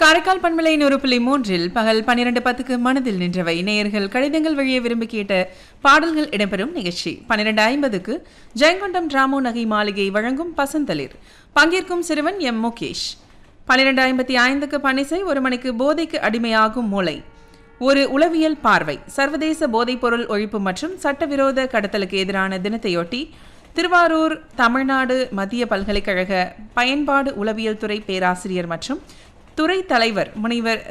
காரைக்கால் பண்பலை நூறு புள்ளி மூன்றில் பகல் பன்னிரண்டு பத்துக்கு மனதில் நின்றவை நேயர்கள் கடிதங்கள் வழியே விரும்பி கேட்ட பாடல்கள் இடம்பெறும் நிகழ்ச்சி பன்னிரண்டு ஐம்பதுக்கு ஜெயங்கொண்டம் ராமு நகை மாளிகை வழங்கும் பசந்தளிர் பங்கேற்கும் சிறுவன் எம் முகேஷ் பன்னிரண்டு ஐம்பத்தி ஐந்துக்கு பனிசை ஒரு மணிக்கு போதைக்கு அடிமையாகும் மூளை ஒரு உளவியல் பார்வை சர்வதேச போதைப்பொருள் ஒழிப்பு மற்றும் சட்டவிரோத கடத்தலுக்கு எதிரான தினத்தையொட்டி திருவாரூர் தமிழ்நாடு மத்திய பல்கலைக்கழக பயன்பாடு உளவியல் துறை பேராசிரியர் மற்றும் துறை தலைவர் முனைவர்